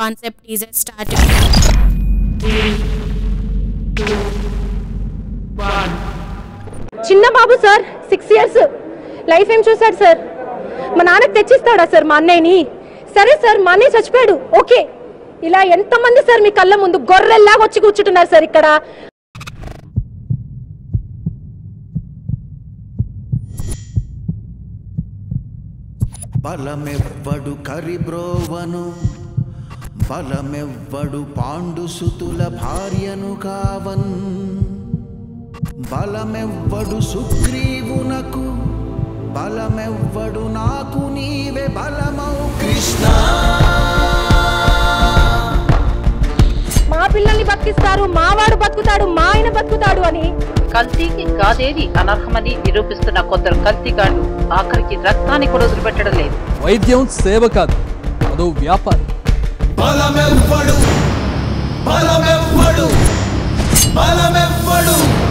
concept teaser started. చిన్న బాబు sir six years life ఏం చూశాడు సార్ మా నాన్నకి తెచ్చిస్తాడా సార్ మా అన్నయ్యని సరే సార్ మా అన్నయ్య చచ్చిపోయాడు ఓకే ఇలా ఎంతమంది సార్ మీ కళ్ళ ముందు గొర్రెల్లాగా వచ్చి కూర్చుంటున్నారు సార్ ఇక్కడ బలమెవ్వడు కరిబ్రోవను బలమెవ్వడు పాండుసుతుల భార్యను కావన్ బలమెవ్వడు సుగ్రీవునకు బలమెవ్వడు నాకు నీవే బలమౌ కృష్ణ మా పిల్లల్ని బతికిస్తారు మావాడు బతుకుతాడు మా ఆయన బతుకుతాడు అని కల్తీకి కాదేది అనర్హమని నిరూపిస్తున్న కొందరు కల్తీగాళ్లు ఆఖరికి రక్తాన్ని కూడా వదిలిపెట్టడం లేదు వైద్యం సేవ కాదు అదో వ్యాపారం బలమెవ్వడు బలమెవ్వడు బలమెవ్వడు